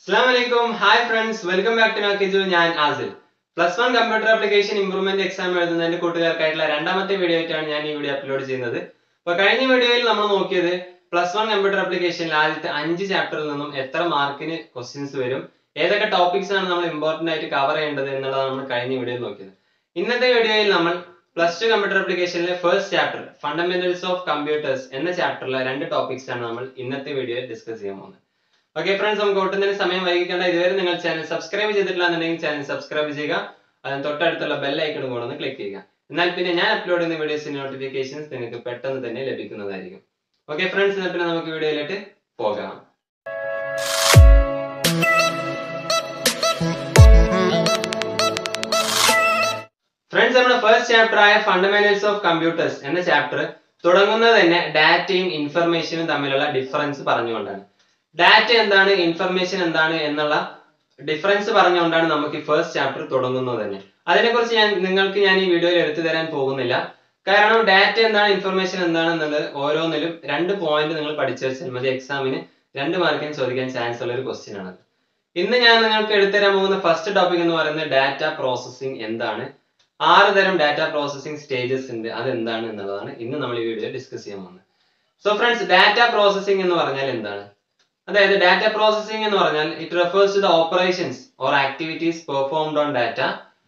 അസ്സാം hi friends welcome back to നോക്കിജു ഞാൻ ആസിൽ plus one computer application improvement exam എഴുതുന്നതിന്റെ കൂട്ടുകാർക്കായിട്ടുള്ള രണ്ടാമത്തെ വീഡിയോ ആയിട്ടാണ് ഞാൻ ഈ വീഡിയോ അപ്ലോഡ് ചെയ്യുന്നത് അപ്പൊ കഴിഞ്ഞ വീഡിയോയിൽ നമ്മൾ നോക്കിയത് പ്ലസ് വൺ കമ്പ്യൂട്ടർ ആപ്ലിക്കേഷനിൽ ആദ്യത്തെ അഞ്ച് ചാപ്റ്ററിൽ നിന്നും എത്ര മാർക്കിന് ക്വസ്റ്റ്യൻസ് വരും ഏതൊക്കെ ടോപ്പിക്സ് ആണ് നമ്മൾ ഇമ്പോർട്ടന്റ് ആയിട്ട് കവർ ചെയ്യേണ്ടത് എന്നുള്ളതാണ് നമ്മൾ കഴിഞ്ഞ വീഡിയോയിൽ നോക്കിയത് ഇന്നത്തെ വീഡിയോയിൽ നമ്മൾ പ്ലസ് ടു കമ്പ്യൂട്ടർ ആപ്ലിക്കേഷനിലെ first chapter fundamentals of computers എന്ന ചാപ്റ്ററിലെ രണ്ട് ടോപ്പിക്സ് ആണ് നമ്മൾ ഇന്നത്തെ വീഡിയോയിൽ ഡിസ്കസ് ചെയ്യാൻ പോകുന്നത് ഓക്കെ ഫ്രണ്ട്സ് നമുക്ക് ഒട്ടും തന്നെ സമയം വൈകിക്കേണ്ട ഇതുവരെ നിങ്ങൾ ചാനൽ സബ്സ്ക്രൈബ് ചെയ്തിട്ടില്ല എന്നുണ്ടെങ്കിൽ ചാനൽ സബ്സ്ക്രൈബ് ചെയ്യുക അതിന് തൊട്ടടുത്തുള്ള ബെൽ ഐക്കണും കൂടെ ഒന്ന് ക്ലിക്ക് ചെയ്യുക എന്നാൽ പിന്നെ ഞാൻ അപ്ലോഡ് ചെയ്യുന്ന വീഡിയോസിന്റെ നോട്ടിഫിക്കേഷൻസ് നിങ്ങൾക്ക് പെട്ടെന്ന് തന്നെ ലഭിക്കുന്നതായിരിക്കും ഓക്കെ ഫ്രണ്ട്സ് എന്നാൽ പിന്നെ നമുക്ക് വീഡിയോയിലേക്ക് പോകാം ഫ്രണ്ട്സ് നമ്മുടെ ഫസ്റ്റ് ചാപ്റ്റർ ആയ ഫണ്ടമെന്റൽസ് ഓഫ് കമ്പ്യൂട്ടേഴ്സ് എന്ന ചാപ്റ്റർ തുടങ്ങുന്നത് തന്നെ ഡാറ്റയും ഇൻഫർമേഷനും തമ്മിലുള്ള ഡിഫറൻസ് പറഞ്ഞുകൊണ്ടാണ് ഡാറ്റ എന്താണ് ഇൻഫർമേഷൻ എന്താണ് എന്നുള്ള ഡിഫറൻസ് പറഞ്ഞുകൊണ്ടാണ് നമുക്ക് ഈ ഫസ്റ്റ് ചാപ്റ്റർ തുടങ്ങുന്നത് തന്നെ അതിനെക്കുറിച്ച് ഞാൻ നിങ്ങൾക്ക് ഞാൻ ഈ വീഡിയോയിൽ എടുത്തു തരാൻ പോകുന്നില്ല കാരണം ഡാറ്റ എന്താണ് ഇൻഫർമേഷൻ എന്താണ് എന്നുള്ളത് ഓരോന്നിലും രണ്ട് പോയിന്റ് നിങ്ങൾ പഠിച്ചു വെച്ചാൽ മതി എക്സാമിന് രണ്ട് മാർക്കിന് ചോദിക്കാൻ ചാൻസ് ഉള്ള ഒരു ക്വസ്റ്റ്യൻ ആണ് ഇന്ന് ഞാൻ നിങ്ങൾക്ക് എടുത്തുതരാൻ പോകുന്ന ഫസ്റ്റ് ടോപ്പിക് എന്ന് പറയുന്നത് ഡാറ്റ പ്രോസസ്സിംഗ് എന്താണ് ആറ് തരം ഡാറ്റ പ്രോസസ്സിംഗ് സ്റ്റേജസ് ഉണ്ട് അത് എന്താണ് എന്നുള്ളതാണ് ഇന്ന് നമ്മൾ ഈ വീഡിയോയിൽ ഡിസ്കസ് ചെയ്യാൻ പോകുന്നത് സോ ഫ്രണ്ട്സ് ഡാറ്റ പ്രോസസ്സിംഗ് എന്ന് പറഞ്ഞാൽ എന്താണ് അതായത് ഡാറ്റ പ്രോസസ്സിംഗ് എന്ന് പറഞ്ഞാൽ it refers to the operations or activities performed on data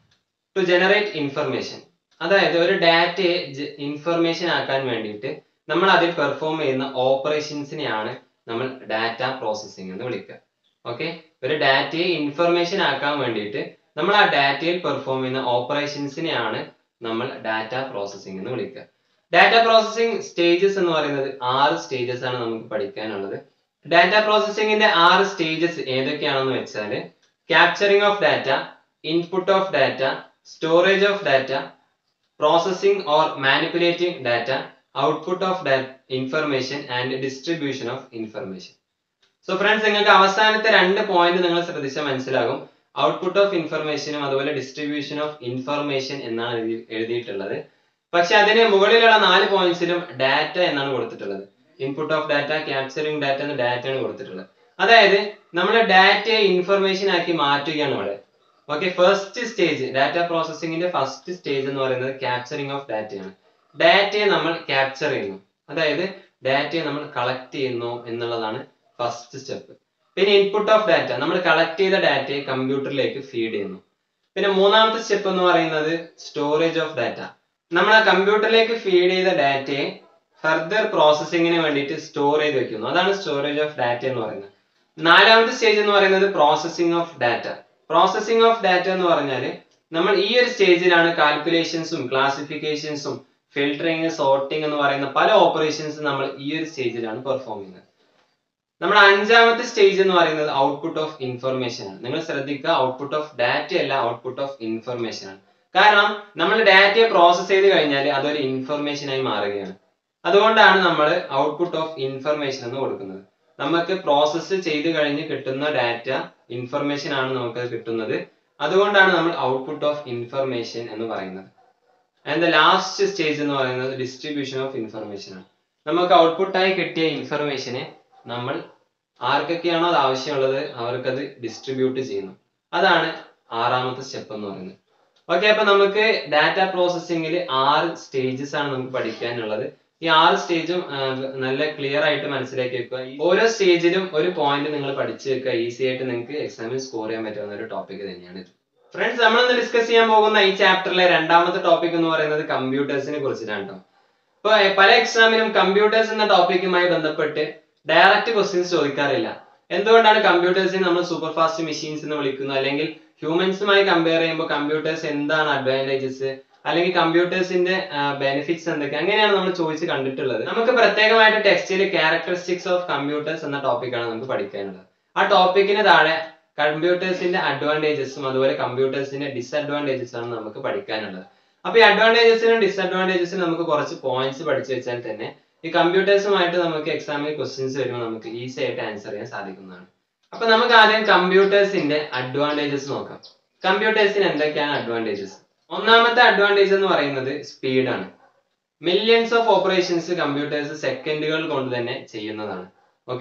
to generate information അതായത് ഒരു ഡാറ്റയെ ഇൻഫർമേഷൻ ആക്കാൻ വേണ്ടിയിട്ട് നമ്മൾ അതിൽ പെർഫോം ചെയ്യുന്ന ഓപ്പറേഷൻസിനെയാണ് നമ്മൾ ഡാറ്റ പ്രോസസ്സിംഗ് എന്ന് വിളിക്കുക ഓക്കെ ഒരു ഡാറ്റയെ ഇൻഫർമേഷൻ ആക്കാൻ വേണ്ടിയിട്ട് നമ്മൾ ആ ഡാറ്റയിൽ പെർഫോം ചെയ്യുന്ന ഓപ്പറേഷൻസിനെയാണ് നമ്മൾ ഡാറ്റ പ്രോസസ്സിംഗ് എന്ന് വിളിക്കുക ഡാറ്റ പ്രോസസ്സിംഗ് സ്റ്റേജസ് എന്ന് പറയുന്നത് ആറ് സ്റ്റേജസ് ആണ് നമുക്ക് പഠിക്കാനുള്ളത് ഡാറ്റ പ്രോസസ്സിംഗിന്റെ ആറ് സ്റ്റേജസ് ഏതൊക്കെയാണെന്ന് വെച്ചാൽ capturing of data input of data storage of data processing or manipulating data output of information and distribution of information so friends നിങ്ങൾക്ക് അവസാനത്തെ രണ്ട് പോയിന്റ് നിങ്ങൾ ശ്രദ്ധിച്ചാൽ മനസ്സിലാകും ഔട്ട്പുട്ട് ഓഫ് ഇൻഫർമേഷനും അതുപോലെ ഡിസ്ട്രിബ്യൂഷൻ ഓഫ് ഇൻഫർമേഷൻ എന്നാണ് എഴുതി എഴുതിയിട്ടുള്ളത് പക്ഷെ അതിന് മുകളിലുള്ള നാല് പോയിന്റ്സിലും ഡാറ്റ എന്നാണ് കൊടുത്തിട്ടുള്ളത് input of data capturing data എന്ന ഡാറ്റയാണ് കൊടുത്തിട്ടുള്ളത് അതായത് നമ്മൾ ഡാറ്റയെ ഇൻഫർമേഷൻ ആക്കി മാറ്റുകയാണ് ഇവിടെ ഓക്കെ ഫസ്റ്റ് സ്റ്റേജ് ഡാറ്റ പ്രോസസ്സിംഗിന്റെ ഫസ്റ്റ് സ്റ്റേജ് എന്ന് പറയുന്നത് ക്യാപ്ചറിംഗ് ഓഫ് ഡാറ്റയാണ് ഡാറ്റയെ നമ്മൾ ക്യാപ്ചർ ചെയ്യുന്നു അതായത് ഡാറ്റയെ നമ്മൾ കളക്ട് ചെയ്യുന്നു എന്നുള്ളതാണ് ഫസ്റ്റ് സ്റ്റെപ്പ് പിന്നെ ഇൻപുട്ട് ഓഫ് ഡാറ്റ നമ്മൾ കളക്ട് ചെയ്ത ഡാറ്റയെ കമ്പ്യൂട്ടറിലേക്ക് ഫീഡ് ചെയ്യുന്നു പിന്നെ മൂന്നാമത്തെ സ്റ്റെപ്പ് എന്ന് പറയുന്നത് സ്റ്റോറേജ് ഓഫ് ഡാറ്റ നമ്മൾ ആ കമ്പ്യൂട്ടറിലേക്ക് ഫീഡ് ചെയ്ത ഡാറ്റയെ ഫർദർ പ്രോസസ്സിങ്ങിന് വേണ്ടിയിട്ട് സ്റ്റോർ ചെയ്ത് വെക്കുന്നു അതാണ് സ്റ്റോറേജ് ഓഫ് ഡാറ്റ എന്ന് പറയുന്നത് നാലാമത്തെ സ്റ്റേജ് എന്ന് പറയുന്നത് processing of data processing of data എന്ന് പറഞ്ഞാൽ നമ്മൾ ഈ ഒരു സ്റ്റേജിലാണ് കാൽക്കുലേഷൻസും ക്ലാസിഫിക്കേഷൻസും ഫിൽറ്ററിങ് സോർട്ടിങ് എന്ന് പറയുന്ന പല ഓപ്പറേഷൻസും നമ്മൾ ഈ ഒരു സ്റ്റേജിലാണ് പെർഫോം ചെയ്യുന്നത് നമ്മുടെ അഞ്ചാമത്തെ സ്റ്റേജ് എന്ന് പറയുന്നത് ഔട്ട്പുട്ട് ഓഫ് ഇൻഫർമേഷൻ ആണ് നിങ്ങൾ ശ്രദ്ധിക്കുക ഔട്ട്പുട്ട് ഓഫ് ഡാറ്റ അല്ല ഔട്ട്പുട്ട് ഓഫ് ഇൻഫർമേഷൻ ആണ് കാരണം നമ്മൾ ഡാറ്റയെ പ്രോസസ് ചെയ്ത് കഴിഞ്ഞാൽ അതൊരു ഇൻഫർമേഷൻ ആയി മാറുകയാണ് അതുകൊണ്ടാണ് നമ്മൾ ഔട്ട്പുട്ട് ഓഫ് ഇൻഫർമേഷൻ എന്ന് കൊടുക്കുന്നത് നമുക്ക് പ്രോസസ്സ് ചെയ്ത് കഴിഞ്ഞ് കിട്ടുന്ന ഡാറ്റ ഇൻഫർമേഷൻ ആണ് നമുക്ക് കിട്ടുന്നത് അതുകൊണ്ടാണ് നമ്മൾ ഔട്ട്പുട്ട് ഓഫ് ഇൻഫർമേഷൻ എന്ന് പറയുന്നത് ആൻഡ് ദ ലാസ്റ്റ് സ്റ്റേജ് എന്ന് പറയുന്നത് ഡിസ്ട്രിബ്യൂഷൻ ഓഫ് ഇൻഫർമേഷൻ ആണ് നമുക്ക് ഔട്ട്പുട്ടായി കിട്ടിയ ഇൻഫർമേഷനെ നമ്മൾ ആർക്കൊക്കെയാണോ അത് ആവശ്യമുള്ളത് അവർക്കത് ഡിസ്ട്രിബ്യൂട്ട് ചെയ്യുന്നു അതാണ് ആറാമത്തെ സ്റ്റെപ്പ് എന്ന് പറയുന്നത് ഓക്കെ അപ്പൊ നമുക്ക് ഡാറ്റ പ്രോസസ്സിംഗിൽ ആറ് സ്റ്റേജസ് ആണ് നമുക്ക് പഠിക്കാനുള്ളത് ഈ ആറ് സ്റ്റേജും നല്ല ക്ലിയർ ആയിട്ട് മനസ്സിലാക്കി വെക്കുക ഓരോ സ്റ്റേജിലും ഒരു പോയിന്റ് നിങ്ങൾ പഠിച്ചു വെക്കുക ഈസി ആയിട്ട് നിങ്ങൾക്ക് എക്സാമിൽ സ്കോർ ചെയ്യാൻ പറ്റുന്ന ഒരു ടോപ്പിക് തന്നെയാണ് ഇത് ഫ്രണ്ട്സ് നമ്മൾ ഇന്ന് ഡിസ്കസ് ചെയ്യാൻ പോകുന്ന ഈ ചാപ്റ്ററിലെ രണ്ടാമത്തെ ടോപ്പിക് എന്ന് പറയുന്നത് കമ്പ്യൂട്ടേഴ്സിനെ കുറിച്ചിട്ടാണ് കേട്ടോ ഇപ്പൊ പല എക്സാമിനും കമ്പ്യൂട്ടേഴ്സ് എന്ന ടോപ്പിക്കുമായി ബന്ധപ്പെട്ട് ഡയറക്റ്റ് ക്വസ്റ്റ്യൻസ് ചോദിക്കാറില്ല എന്തുകൊണ്ടാണ് കമ്പ്യൂട്ടേഴ്സിനെ നമ്മൾ സൂപ്പർ ഫാസ്റ്റ് മെഷീൻസ് എന്ന് വിളിക്കുന്നത് അല്ലെങ്കിൽ ഹ്യൂമൻസുമായി കമ്പയർ ചെയ്യുമ്പോൾ കമ്പ്യൂട്ടേഴ്സ് എന്താണ് അഡ്വാൻറ്റേജസ് അല്ലെങ്കിൽ കമ്പ്യൂട്ടേഴ്സിന്റെ ബെനിഫിറ്റ്സ് എന്തൊക്കെ അങ്ങനെയാണ് നമ്മൾ ചോദിച്ച് കണ്ടിട്ടുള്ളത് നമുക്ക് പ്രത്യേകമായിട്ട് ടെക്സ്റ്റിൽ ക്യാരക്ടറിസ്റ്റിക്സ് ഓഫ് കമ്പ്യൂട്ടേഴ്സ് എന്ന ടോപ്പിക്കാണ് നമുക്ക് പഠിക്കാനുള്ളത് ആ ടോപ്പിക്കിന് താഴെ കമ്പ്യൂട്ടേഴ്സിന്റെ അഡ്വാൻറ്റേജസും അതുപോലെ കമ്പ്യൂട്ടേഴ്സിന്റെ ഡിസഡ്വാൻറ്റേജസ് ആണ് നമുക്ക് പഠിക്കാനുള്ളത് അപ്പൊ ഈ അഡ്വാൻറ്റേജസിനും ഡിസഡ്വാൻറ്റേജസിനും നമുക്ക് കുറച്ച് പോയിന്റ്സ് പഠിച്ചു വെച്ചാൽ തന്നെ ഈ കമ്പ്യൂട്ടേഴ്സുമായിട്ട് നമുക്ക് എക്സാമിൽ ക്വസ്റ്റ്യൻസ് വരുമ്പോൾ നമുക്ക് ഈസി ആയിട്ട് ആൻസർ ചെയ്യാൻ സാധിക്കുന്നതാണ് അപ്പൊ നമുക്ക് ആദ്യം കമ്പ്യൂട്ടേഴ്സിന്റെ അഡ്വാൻറ്റേജസ് നോക്കാം കമ്പ്യൂട്ടേഴ്സിന് എന്തൊക്കെയാണ് അഡ്വാൻറ്റേജസ് ഒന്നാമത്തെ അഡ്വാൻറ്റേജ് എന്ന് പറയുന്നത് സ്പീഡാണ് മില്യൺസ് ഓഫ് ഓപ്പറേഷൻസ് കമ്പ്യൂട്ടേഴ്സ് സെക്കൻഡുകൾ കൊണ്ട് തന്നെ ചെയ്യുന്നതാണ് ഓക്കെ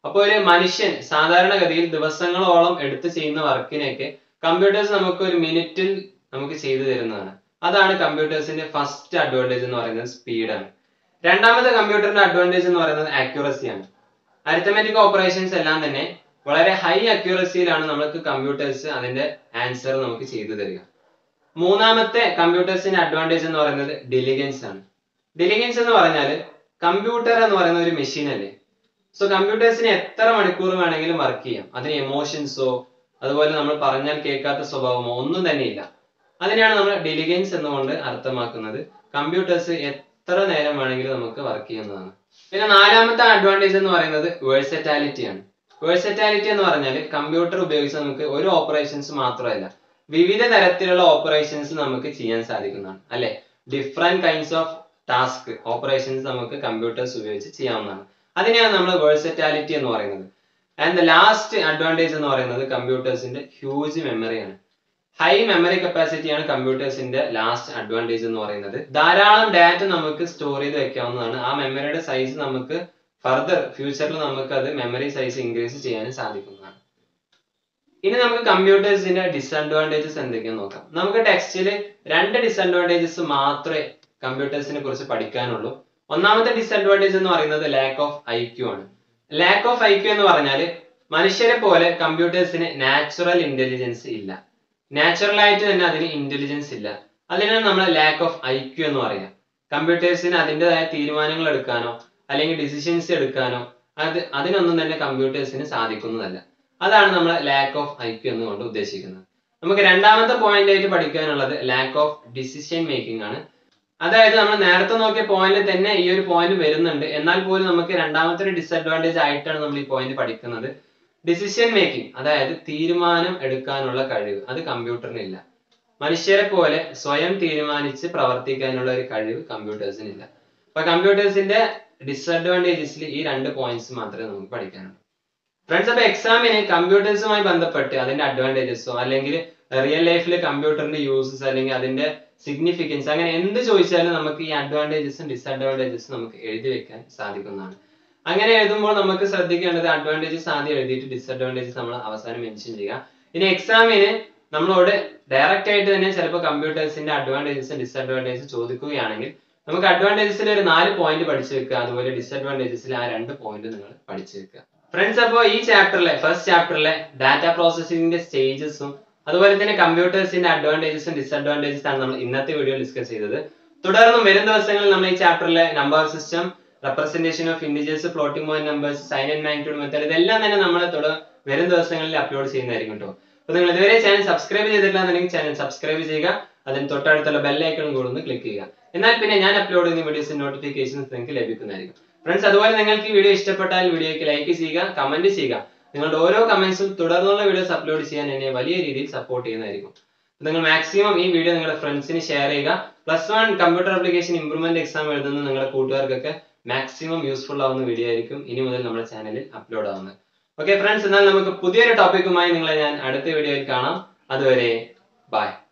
അപ്പോൾ ഒരു മനുഷ്യൻ സാധാരണഗതിയിൽ ദിവസങ്ങളോളം എടുത്ത് ചെയ്യുന്ന വർക്കിനെയൊക്കെ കമ്പ്യൂട്ടേഴ്സ് നമുക്ക് ഒരു മിനിറ്റിൽ നമുക്ക് ചെയ്തു തരുന്നതാണ് അതാണ് കമ്പ്യൂട്ടേഴ്സിന്റെ ഫസ്റ്റ് അഡ്വാൻറ്റേജ് എന്ന് പറയുന്നത് സ്പീഡാണ് രണ്ടാമത്തെ കമ്പ്യൂട്ടറിന്റെ അഡ്വാൻറ്റേജ് എന്ന് പറയുന്നത് ആക്യുറസിയാണ് അരിത്തമെറ്റിക് ഓപ്പറേഷൻസ് എല്ലാം തന്നെ വളരെ ഹൈ അക്യൂറസിയിലാണ് നമുക്ക് കമ്പ്യൂട്ടേഴ്സ് അതിന്റെ ആൻസർ നമുക്ക് ചെയ്തു തരിക മൂന്നാമത്തെ കമ്പ്യൂട്ടേഴ്സിന്റെ അഡ്വാൻറ്റേജ് എന്ന് പറയുന്നത് ഡെലിഗൻസ് ആണ് ഡെലിഗൻസ് എന്ന് പറഞ്ഞാൽ കമ്പ്യൂട്ടർ എന്ന് പറയുന്ന ഒരു മെഷീൻ അല്ലേ സോ കമ്പ്യൂട്ടേഴ്സിന് എത്ര മണിക്കൂർ വേണമെങ്കിലും വർക്ക് ചെയ്യാം അതിന് എമോഷൻസോ അതുപോലെ നമ്മൾ പറഞ്ഞാൽ കേൾക്കാത്ത സ്വഭാവമോ ഒന്നും തന്നെ ഇല്ല അതിനെയാണ് നമ്മൾ ഡെലിഗൻസ് എന്നുകൊണ്ട് അർത്ഥമാക്കുന്നത് കമ്പ്യൂട്ടേഴ്സ് എത്ര നേരം വേണമെങ്കിലും നമുക്ക് വർക്ക് ചെയ്യുന്നതാണ് പിന്നെ നാലാമത്തെ അഡ്വാൻറ്റേജ് എന്ന് പറയുന്നത് വേഴ്സറ്റാലിറ്റി ആണ് വേഴ്സറ്റാലിറ്റി എന്ന് പറഞ്ഞാൽ കമ്പ്യൂട്ടർ ഉപയോഗിച്ച് നമുക്ക് ഒരു ഓപ്പറേഷൻസ് മാത്രമല്ല വിവിധ തരത്തിലുള്ള ഓപ്പറേഷൻസ് നമുക്ക് ചെയ്യാൻ സാധിക്കുന്നതാണ് അല്ലെ different kinds of task operations നമുക്ക് കമ്പ്യൂട്ടേഴ്സ് ഉപയോഗിച്ച് ചെയ്യാവുന്നതാണ് അതിനെയാണ് നമ്മൾ വേഴ്സറ്റാലിറ്റി എന്ന് പറയുന്നത് ആൻഡ് ദ ലാസ്റ്റ് അഡ്വാൻറ്റേജ് എന്ന് പറയുന്നത് കമ്പ്യൂട്ടേഴ്സിന്റെ ഹ്യൂജ് മെമ്മറിയാണ് ഹൈ മെമ്മറി കപ്പാസിറ്റി ആണ് കമ്പ്യൂട്ടേഴ്സിന്റെ ലാസ്റ്റ് അഡ്വാൻറ്റേജ് എന്ന് പറയുന്നത് ധാരാളം ഡാറ്റ നമുക്ക് സ്റ്റോർ ചെയ്ത് വെക്കാവുന്നതാണ് ആ മെമ്മറിയുടെ സൈസ് നമുക്ക് ഫർദർ ഫ്യൂച്ചറിൽ നമുക്ക് അത് മെമ്മറി സൈസ് ഇൻക്രീസ് ചെയ്യാനും സാധിക്കുന്നതാണ് ഇനി നമുക്ക് കമ്പ്യൂട്ടേഴ്സിന്റെ ഡിസഡ്വാൻറ്റേജസ് എന്തൊക്കെയാന്ന് നോക്കാം നമുക്ക് ടെക്സ്റ്റിൽ രണ്ട് ഡിസഡ്വാൻറ്റേജസ് മാത്രമേ കമ്പ്യൂട്ടേഴ്സിനെ കുറിച്ച് പഠിക്കാനുള്ളൂ ഒന്നാമത്തെ ഡിസഡ്വാൻറ്റേജ് എന്ന് പറയുന്നത് ലാക്ക് ഓഫ് ഐ ക്യു ആണ് ലാക്ക് ഓഫ് ഐ ക്യു എന്ന് പറഞ്ഞാൽ മനുഷ്യരെ പോലെ കമ്പ്യൂട്ടേഴ്സിന് നാച്ചുറൽ ഇന്റലിജൻസ് ഇല്ല നാച്ചുറൽ ആയിട്ട് തന്നെ അതിന് ഇന്റലിജൻസ് ഇല്ല അതിനാണ് നമ്മൾ ലാക്ക് ഓഫ് ഐ ക്യു എന്ന് പറയാം കമ്പ്യൂട്ടേഴ്സിന് അതിൻ്റെതായ തീരുമാനങ്ങൾ എടുക്കാനോ അല്ലെങ്കിൽ ഡിസിഷൻസ് എടുക്കാനോ അത് അതിനൊന്നും തന്നെ കമ്പ്യൂട്ടേഴ്സിന് സാധിക്കുന്നതല്ല അതാണ് നമ്മൾ ലാക്ക് ഓഫ് ഐ ക്യു എന്നുകൊണ്ട് ഉദ്ദേശിക്കുന്നത് നമുക്ക് രണ്ടാമത്തെ പോയിന്റ് ആയിട്ട് പഠിക്കാനുള്ളത് ലാക്ക് ഓഫ് ഡിസിഷൻ മേക്കിംഗ് ആണ് അതായത് നമ്മൾ നേരത്തെ നോക്കിയ പോയിന്റിൽ തന്നെ ഈ ഒരു പോയിന്റ് വരുന്നുണ്ട് എന്നാൽ പോലും നമുക്ക് രണ്ടാമത്തെ ഒരു ഡിസഡ്വാൻറ്റേജ് ആയിട്ടാണ് നമ്മൾ ഈ പോയിന്റ് പഠിക്കുന്നത് ഡിസിഷൻ മേക്കിംഗ് അതായത് തീരുമാനം എടുക്കാനുള്ള കഴിവ് അത് കമ്പ്യൂട്ടറിനില്ല മനുഷ്യരെ പോലെ സ്വയം തീരുമാനിച്ച് പ്രവർത്തിക്കാനുള്ള ഒരു കഴിവ് കമ്പ്യൂട്ടേഴ്സിനില്ല അപ്പൊ കമ്പ്യൂട്ടേഴ്സിന്റെ ഡിസഡ്വാൻറ്റേജസിൽ ഈ രണ്ട് പോയിന്റ്സ് മാത്രമേ നമുക്ക് പഠിക്കാനുള്ളൂ ഫ്രണ്ട്സ് അപ്പൊ എക്സാമിന് കമ്പ്യൂട്ടേഴ്സുമായി ബന്ധപ്പെട്ട് അതിന്റെ അഡ്വാൻറ്റേജസോ അല്ലെങ്കിൽ റിയൽ ലൈഫിൽ കമ്പ്യൂട്ടറിന്റെ യൂസസ് അല്ലെങ്കിൽ അതിന്റെ സിഗ്നിഫിക്കൻസ് അങ്ങനെ എന്ത് ചോദിച്ചാലും നമുക്ക് ഈ അഡ്വാൻറ്റേജസും ഡിസഡ്വാൻറ്റേജസും നമുക്ക് എഴുതി വെക്കാൻ സാധിക്കുന്നതാണ് അങ്ങനെ എഴുതുമ്പോൾ നമുക്ക് ശ്രദ്ധിക്കേണ്ടത് അഡ്വാൻറ്റേജസ് ആദ്യം എഴുതിയിട്ട് ഡിസഡ്വാൻറ്റേജസ് നമ്മൾ അവസാനം മെൻഷൻ ചെയ്യുക ഇനി എക്സാമിന് നമ്മളോട് ഡയറക്റ്റ് ആയിട്ട് തന്നെ ചിലപ്പോൾ കമ്പ്യൂട്ടേഴ്സിന്റെ അഡ്വാൻറ്റേജസും ഡിസഡ്വാൻറ്റേജസ് ചോദിക്കുകയാണെങ്കിൽ നമുക്ക് അഡ്വാൻറ്റേജസിൽ ഒരു നാല് പോയിന്റ് പഠിച്ചു വെക്കുക അതുപോലെ ഡിസഡ്വാൻറ്റേജസിൽ ആ രണ്ട് പോയിന്റ് നിങ്ങൾ പഠിച്ചു വെക്കുക ഫ്രണ്ട്സ് അപ്പോൾ ഈ ചാപ്റ്ററിലെ ഫസ്റ്റ് ചാപ്റ്ററിലെ ഡാറ്റ പ്രോസസ്സിംഗിന്റെ സ്റ്റേജസും അതുപോലെ തന്നെ കമ്പ്യൂട്ടേഴ്സിന്റെ അഡ്വാൻറ്റേജസും ഡിസഡ്വാൻറ്റേജസ് ആണ് നമ്മൾ ഇന്നത്തെ വീഡിയോ ഡിസ്കസ് ചെയ്തത് തുടർന്നും വരും ദിവസങ്ങളിൽ നമ്മൾ ഈ ചാപ്റ്ററിലെ number system representation of integers floating point numbers sign and magnitude method ഇതെല്ലാം തന്നെ നമ്മൾ തുടർ വരും ദിവസങ്ങളിൽ അപ്ലോഡ് ചെയ്യുന്നതായിരിക്കും കേട്ടോ അപ്പൊ നിങ്ങൾ ഇതുവരെ ചാനൽ സബ്സ്ക്രൈബ് ചെയ്തിട്ടില്ല എന്നുണ്ടെങ്കിൽ ചാനൽ സബ്സ്ക്രൈബ് ചെയ്യുക അതിന് തൊട്ടടുത്തുള്ള ബെല്ലൈക്കൺ കൂടെ ഒന്ന് ക്ലിക്ക് ചെയ്യുക എന്നാൽ പിന്നെ ഞാൻ അപ്ലോഡ് ചെയ്യുന്ന വീഡിയോസിന്റെ നോട്ടിഫിക്കേഷൻസ് നിങ്ങൾക്ക് ലഭിക്കുന്നതായിരിക്കും ഫ്രണ്ട്സ് അതുപോലെ നിങ്ങൾക്ക് ഈ വീഡിയോ ഇഷ്ടപ്പെട്ടാൽ വീഡിയോയ്ക്ക് ലൈക്ക് ചെയ്യുക കമന്റ് ചെയ്യുക നിങ്ങളുടെ ഓരോ കമന്റ്സും തുടർന്നുള്ള വീഡിയോസ് അപ്ലോഡ് ചെയ്യാൻ എന്നെ വലിയ രീതിയിൽ സപ്പോർട്ട് ചെയ്യുന്നതായിരിക്കും നിങ്ങൾ മാക്സിമം ഈ വീഡിയോ നിങ്ങളുടെ ഫ്രണ്ട്സിന് ഷെയർ ചെയ്യുക plus one computer application improvement exam എഴുതുന്ന നിങ്ങളുടെ കൂട്ടുകാർക്കൊക്കെ മാക്സിമം യൂസ്ഫുൾ ആവുന്ന വീഡിയോ ആയിരിക്കും ഇനി മുതൽ നമ്മുടെ ചാനലിൽ അപ്ലോഡ് ആവുന്നത് ഓക്കെ ഫ്രണ്ട്സ് എന്നാൽ നമുക്ക് പുതിയൊരു ടോപ്പിക്കുമായി നിങ്ങളെ ഞാൻ അടുത്ത വീഡിയോയിൽ കാണാം അതുവരെ ബൈ